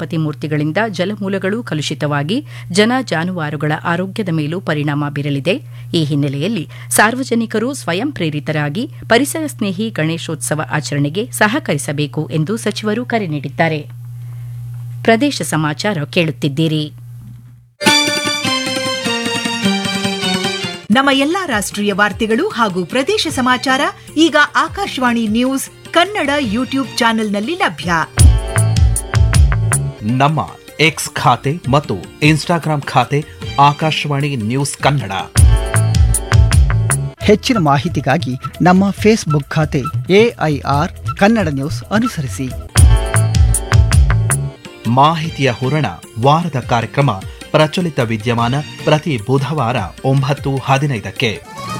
ಗಣಪತಿ ಮೂರ್ತಿಗಳಿಂದ ಜಲಮೂಲಗಳು ಕಲುಷಿತವಾಗಿ ಜನ ಜಾನುವಾರುಗಳ ಆರೋಗ್ಯದ ಮೇಲೂ ಪರಿಣಾಮ ಬೀರಲಿದೆ ಈ ಹಿನ್ನೆಲೆಯಲ್ಲಿ ಸಾರ್ವಜನಿಕರು ಸ್ವಯಂ ಪ್ರೇರಿತರಾಗಿ ಪರಿಸರ ಸ್ನೇಹಿ ಗಣೇಶೋತ್ಸವ ಆಚರಣೆಗೆ ಸಹಕರಿಸಬೇಕು ಎಂದು ಸಚಿವರು ಕರೆ ನೀಡಿದ್ದಾರೆ ಪ್ರದೇಶ ಸಮಾಚಾರ ಕೇಳುತ್ತಿದ್ದೀರಿ ನಮ್ಮ ಎಲ್ಲಾ ರಾಷ್ಟ್ರೀಯ ವಾರ್ತೆಗಳು ಹಾಗೂ ಪ್ರದೇಶ ಸಮಾಚಾರ ಈಗ ಆಕಾಶವಾಣಿ ನ್ಯೂಸ್ ಕನ್ನಡ ಯೂಟ್ಯೂಬ್ ಚಾನೆಲ್ನಲ್ಲಿ ಲಭ್ಯ ನಮ್ಮ ಎಕ್ಸ್ ಖಾತೆ ಮತ್ತು ಇನ್ಸ್ಟಾಗ್ರಾಂ ಖಾತೆ ಆಕಾಶವಾಣಿ ನ್ಯೂಸ್ ಕನ್ನಡ ಹೆಚ್ಚಿನ ಮಾಹಿತಿಗಾಗಿ ನಮ್ಮ ಫೇಸ್ಬುಕ್ ಖಾತೆ ಎಐಆರ್ ಕನ್ನಡ ನ್ಯೂಸ್ ಅನುಸರಿಸಿ ಮಾಹಿತಿಯ ಹೂರಣ ವಾರದ ಕಾರ್ಯಕ್ರಮ ಪ್ರಚಲಿತ ವಿದ್ಯಮಾನ ಪ್ರತಿ ಬುಧವಾರ ಒಂಬತ್ತು ಹದಿನೈದಕ್ಕೆ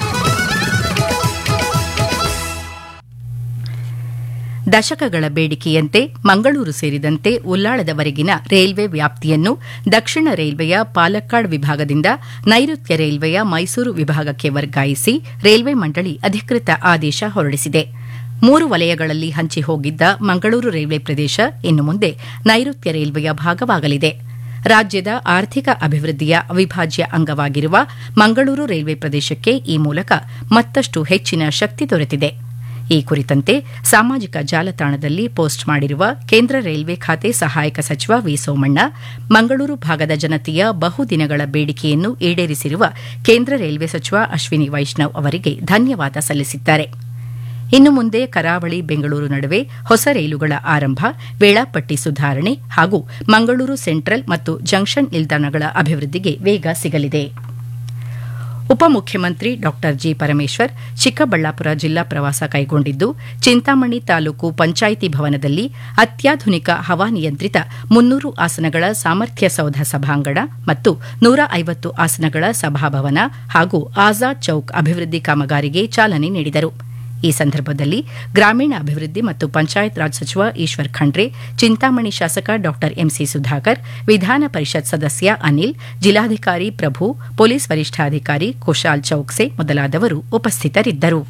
ದಶಕಗಳ ಬೇಡಿಕೆಯಂತೆ ಮಂಗಳೂರು ಸೇರಿದಂತೆ ಉಲ್ಲಾಳದವರೆಗಿನ ರೈಲ್ವೆ ವ್ಯಾಪ್ತಿಯನ್ನು ದಕ್ಷಿಣ ರೈಲ್ವೆಯ ಪಾಲಕ್ಕಾಡ್ ವಿಭಾಗದಿಂದ ನೈಋತ್ಯ ರೈಲ್ವೆಯ ಮೈಸೂರು ವಿಭಾಗಕ್ಕೆ ವರ್ಗಾಯಿಸಿ ರೈಲ್ವೆ ಮಂಡಳಿ ಅಧಿಕೃತ ಆದೇಶ ಹೊರಡಿಸಿದೆ ಮೂರು ವಲಯಗಳಲ್ಲಿ ಹಂಚಿ ಹೋಗಿದ್ದ ಮಂಗಳೂರು ರೈಲ್ವೆ ಪ್ರದೇಶ ಇನ್ನು ಮುಂದೆ ನೈಋತ್ಯ ರೈಲ್ವೆಯ ಭಾಗವಾಗಲಿದೆ ರಾಜ್ಯದ ಆರ್ಥಿಕ ಅಭಿವೃದ್ಧಿಯ ಅವಿಭಾಜ್ಯ ಅಂಗವಾಗಿರುವ ಮಂಗಳೂರು ರೈಲ್ವೆ ಪ್ರದೇಶಕ್ಕೆ ಈ ಮೂಲಕ ಮತ್ತಷ್ಟು ಹೆಚ್ಚಿನ ಶಕ್ತಿ ದೊರೆತಿದೆ ಈ ಕುರಿತಂತೆ ಸಾಮಾಜಿಕ ಜಾಲತಾಣದಲ್ಲಿ ಪೋಸ್ಟ್ ಮಾಡಿರುವ ಕೇಂದ್ರ ರೈಲ್ವೆ ಖಾತೆ ಸಹಾಯಕ ಸಚಿವ ವಿ ಸೋಮಣ್ಣ ಮಂಗಳೂರು ಭಾಗದ ಜನತೆಯ ಬಹುದಿನಗಳ ಬೇಡಿಕೆಯನ್ನು ಈಡೇರಿಸಿರುವ ಕೇಂದ್ರ ರೈಲ್ವೆ ಸಚಿವ ಅಶ್ವಿನಿ ವೈಷ್ಣವ್ ಅವರಿಗೆ ಧನ್ಯವಾದ ಸಲ್ಲಿಸಿದ್ದಾರೆ ಇನ್ನು ಮುಂದೆ ಕರಾವಳಿ ಬೆಂಗಳೂರು ನಡುವೆ ಹೊಸ ರೈಲುಗಳ ಆರಂಭ ವೇಳಾಪಟ್ಟಿ ಸುಧಾರಣೆ ಹಾಗೂ ಮಂಗಳೂರು ಸೆಂಟ್ರಲ್ ಮತ್ತು ಜಂಕ್ಷನ್ ನಿಲ್ದಾಣಗಳ ಅಭಿವೃದ್ಧಿಗೆ ವೇಗ ಸಿಗಲಿದೆ ಉಪಮುಖ್ಯಮಂತ್ರಿ ಡಾ ಜಿ ಪರಮೇಶ್ವರ್ ಚಿಕ್ಕಬಳ್ಳಾಪುರ ಜಿಲ್ಲಾ ಪ್ರವಾಸ ಕೈಗೊಂಡಿದ್ದು ಚಿಂತಾಮಣಿ ತಾಲೂಕು ಪಂಚಾಯಿತಿ ಭವನದಲ್ಲಿ ಅತ್ಯಾಧುನಿಕ ಹವಾನಿಯಂತ್ರಿತ ಮುನ್ನೂರು ಆಸನಗಳ ಸಾಮರ್ಥ್ಯ ಸೌಧ ಸಭಾಂಗಣ ಮತ್ತು ನೂರ ಐವತ್ತು ಆಸನಗಳ ಸಭಾಭವನ ಹಾಗೂ ಆಜಾದ್ ಚೌಕ್ ಅಭಿವೃದ್ಧಿ ಕಾಮಗಾರಿಗೆ ಚಾಲನೆ ನೀಡಿದರು ಈ ಸಂದರ್ಭದಲ್ಲಿ ಗ್ರಾಮೀಣ ಅಭಿವೃದ್ಧಿ ಮತ್ತು ಪಂಚಾಯತ್ ರಾಜ್ ಸಚಿವ ಈಶ್ವರ್ ಖಂಡ್ರೆ ಚಿಂತಾಮಣಿ ಶಾಸಕ ಡಾ ಎಂಸಿ ಸುಧಾಕರ್ ವಿಧಾನ ಪರಿಷತ್ ಸದಸ್ಯ ಅನಿಲ್ ಜಿಲ್ಲಾಧಿಕಾರಿ ಪ್ರಭು ಪೊಲೀಸ್ ವರಿಷ್ಠಾಧಿಕಾರಿ ಕುಶಾಲ್ ಚೌಕ್ಸೆ ಮೊದಲಾದವರು ಉಪಸ್ಥಿತರಿದ್ದರು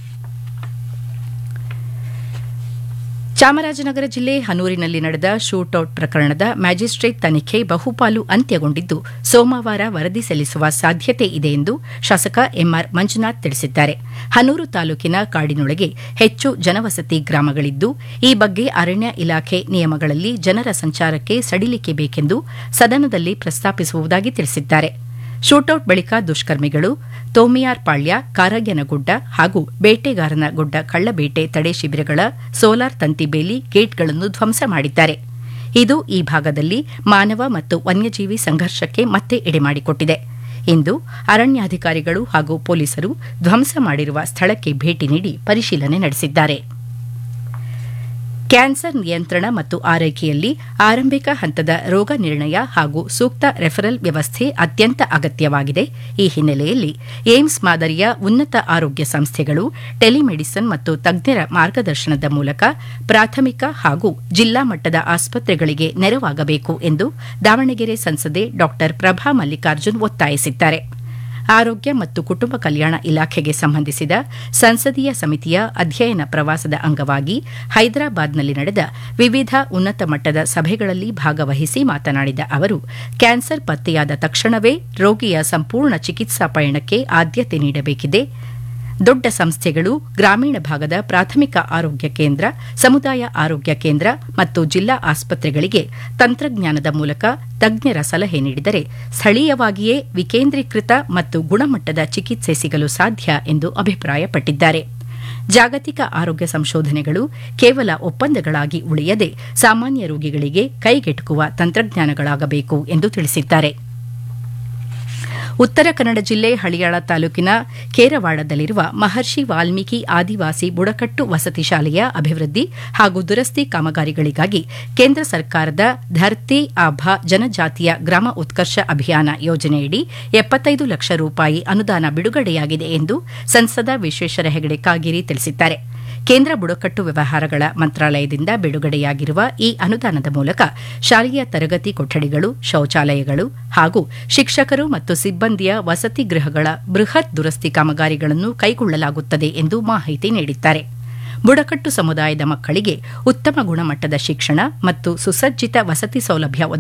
ಚಾಮರಾಜನಗರ ಜಿಲ್ಲೆ ಹನೂರಿನಲ್ಲಿ ನಡೆದ ಶೂಟೌಟ್ ಪ್ರಕರಣದ ಮ್ಯಾಜಿಸ್ಟ್ರೇಟ್ ತನಿಖೆ ಬಹುಪಾಲು ಅಂತ್ಯಗೊಂಡಿದ್ದು ಸೋಮವಾರ ವರದಿ ಸಲ್ಲಿಸುವ ಸಾಧ್ಯತೆ ಇದೆ ಎಂದು ಶಾಸಕ ಎಂಆರ್ ಮಂಜುನಾಥ್ ತಿಳಿಸಿದ್ದಾರೆ ಹನೂರು ತಾಲೂಕಿನ ಕಾಡಿನೊಳಗೆ ಹೆಚ್ಚು ಜನವಸತಿ ಗ್ರಾಮಗಳಿದ್ದು ಈ ಬಗ್ಗೆ ಅರಣ್ಯ ಇಲಾಖೆ ನಿಯಮಗಳಲ್ಲಿ ಜನರ ಸಂಚಾರಕ್ಕೆ ಸಡಿಲಿಕೆ ಬೇಕೆಂದು ಸದನದಲ್ಲಿ ಪ್ರಸ್ತಾಪಿಸುವುದಾಗಿ ತಿಳಿಸಿದ್ದಾರೆ ಶೂಟೌಟ್ ಬಳಿಕ ದುಷ್ಕರ್ಮಿಗಳು ತೋಮಿಯಾರ್ ಪಾಳ್ಯ ಕಾರಗ್ಯನಗುಡ್ಡ ಹಾಗೂ ಬೇಟೆಗಾರನ ಗುಡ್ಡ ಕಳ್ಳಬೇಟೆ ತಡೆ ಶಿಬಿರಗಳ ಸೋಲಾರ್ ತಂತಿ ಬೇಲಿ ಗೇಟ್ಗಳನ್ನು ಧ್ವಂಸ ಮಾಡಿದ್ದಾರೆ ಇದು ಈ ಭಾಗದಲ್ಲಿ ಮಾನವ ಮತ್ತು ವನ್ಯಜೀವಿ ಸಂಘರ್ಷಕ್ಕೆ ಮತ್ತೆ ಎಡೆಮಾಡಿಕೊಟ್ಟಿದೆ ಇಂದು ಅರಣ್ಯಾಧಿಕಾರಿಗಳು ಹಾಗೂ ಪೊಲೀಸರು ಧ್ವಂಸ ಮಾಡಿರುವ ಸ್ಥಳಕ್ಕೆ ಭೇಟಿ ನೀಡಿ ಪರಿಶೀಲನೆ ನಡೆಸಿದ್ದಾರೆ ಕ್ಯಾನ್ಸರ್ ನಿಯಂತ್ರಣ ಮತ್ತು ಆರೈಕೆಯಲ್ಲಿ ಆರಂಭಿಕ ಹಂತದ ರೋಗ ನಿರ್ಣಯ ಹಾಗೂ ಸೂಕ್ತ ರೆಫರಲ್ ವ್ಯವಸ್ಥೆ ಅತ್ಯಂತ ಅಗತ್ಯವಾಗಿದೆ ಈ ಹಿನ್ನೆಲೆಯಲ್ಲಿ ಏಮ್ಸ್ ಮಾದರಿಯ ಉನ್ನತ ಆರೋಗ್ಯ ಸಂಸ್ಥೆಗಳು ಟೆಲಿಮೆಡಿಸನ್ ಮತ್ತು ತಜ್ಞರ ಮಾರ್ಗದರ್ಶನದ ಮೂಲಕ ಪ್ರಾಥಮಿಕ ಹಾಗೂ ಜಿಲ್ಲಾ ಮಟ್ಟದ ಆಸ್ಪತ್ರೆಗಳಿಗೆ ನೆರವಾಗಬೇಕು ಎಂದು ದಾವಣಗೆರೆ ಸಂಸದೆ ಡಾ ಪ್ರಭಾ ಮಲ್ಲಿಕಾರ್ಜುನ್ ಒತ್ತಾಯಿಸಿದ್ದಾರೆ ಆರೋಗ್ಯ ಮತ್ತು ಕುಟುಂಬ ಕಲ್ಯಾಣ ಇಲಾಖೆಗೆ ಸಂಬಂಧಿಸಿದ ಸಂಸದೀಯ ಸಮಿತಿಯ ಅಧ್ಯಯನ ಪ್ರವಾಸದ ಅಂಗವಾಗಿ ಹೈದರಾಬಾದ್ನಲ್ಲಿ ನಡೆದ ವಿವಿಧ ಉನ್ನತ ಮಟ್ಟದ ಸಭೆಗಳಲ್ಲಿ ಭಾಗವಹಿಸಿ ಮಾತನಾಡಿದ ಅವರು ಕ್ಯಾನ್ಸರ್ ಪತ್ತೆಯಾದ ತಕ್ಷಣವೇ ರೋಗಿಯ ಸಂಪೂರ್ಣ ಚಿಕಿತ್ಸಾ ಪಯಣಕ್ಕೆ ಆದ್ಯತೆ ನೀಡಬೇಕಿದೆ ದೊಡ್ಡ ಸಂಸ್ಥೆಗಳು ಗ್ರಾಮೀಣ ಭಾಗದ ಪ್ರಾಥಮಿಕ ಆರೋಗ್ಯ ಕೇಂದ್ರ ಸಮುದಾಯ ಆರೋಗ್ಯ ಕೇಂದ್ರ ಮತ್ತು ಜಿಲ್ಲಾ ಆಸ್ಪತ್ರೆಗಳಿಗೆ ತಂತ್ರಜ್ಞಾನದ ಮೂಲಕ ತಜ್ಞರ ಸಲಹೆ ನೀಡಿದರೆ ಸ್ಥಳೀಯವಾಗಿಯೇ ವಿಕೇಂದ್ರೀಕೃತ ಮತ್ತು ಗುಣಮಟ್ಟದ ಚಿಕಿತ್ಸೆ ಸಿಗಲು ಸಾಧ್ಯ ಎಂದು ಅಭಿಪ್ರಾಯಪಟ್ಟಿದ್ದಾರೆ ಜಾಗತಿಕ ಆರೋಗ್ಯ ಸಂಶೋಧನೆಗಳು ಕೇವಲ ಒಪ್ಪಂದಗಳಾಗಿ ಉಳಿಯದೆ ಸಾಮಾನ್ಯ ರೋಗಿಗಳಿಗೆ ಕೈಗೆಟುಕುವ ತಂತ್ರಜ್ಞಾನಗಳಾಗಬೇಕು ಎಂದು ತಿಳಿಸಿದ್ದಾರೆ ಉತ್ತರ ಕನ್ನಡ ಜಿಲ್ಲೆ ಹಳಿಯಾಳ ತಾಲೂಕಿನ ಕೇರವಾಡದಲ್ಲಿರುವ ಮಹರ್ಷಿ ವಾಲ್ಮೀಕಿ ಆದಿವಾಸಿ ಬುಡಕಟ್ಟು ವಸತಿ ಶಾಲೆಯ ಅಭಿವೃದ್ಧಿ ಹಾಗೂ ದುರಸ್ತಿ ಕಾಮಗಾರಿಗಳಿಗಾಗಿ ಕೇಂದ್ರ ಸರ್ಕಾರದ ಧರ್ತಿ ಆಭಾ ಜನಜಾತಿಯ ಗ್ರಾಮ ಉತ್ಕರ್ಷ ಅಭಿಯಾನ ಯೋಜನೆಯಡಿ ಎಪ್ಪತ್ತೈದು ಲಕ್ಷ ರೂಪಾಯಿ ಅನುದಾನ ಬಿಡುಗಡೆಯಾಗಿದೆ ಎಂದು ಸಂಸದ ವಿಶ್ವೇಶ್ವರ ಹೆಗಡೆ ಕಾಗೇರಿ ತಿಳಿಸಿದ್ದಾರೆ ಕೇಂದ್ರ ಬುಡಕಟ್ಟು ವ್ಯವಹಾರಗಳ ಮಂತ್ರಾಲಯದಿಂದ ಬಿಡುಗಡೆಯಾಗಿರುವ ಈ ಅನುದಾನದ ಮೂಲಕ ಶಾಲೆಯ ತರಗತಿ ಕೊಠಡಿಗಳು ಶೌಚಾಲಯಗಳು ಹಾಗೂ ಶಿಕ್ಷಕರು ಮತ್ತು ಸಿಬ್ಬಂದಿಯ ವಸತಿ ಗೃಹಗಳ ಬೃಹತ್ ದುರಸ್ತಿ ಕಾಮಗಾರಿಗಳನ್ನು ಕೈಗೊಳ್ಳಲಾಗುತ್ತದೆ ಎಂದು ಮಾಹಿತಿ ನೀಡಿದ್ದಾರೆ ಬುಡಕಟ್ಟು ಸಮುದಾಯದ ಮಕ್ಕಳಿಗೆ ಉತ್ತಮ ಗುಣಮಟ್ಟದ ಶಿಕ್ಷಣ ಮತ್ತು ಸುಸಜ್ಜಿತ ವಸತಿ ಸೌಲಭ್ಯ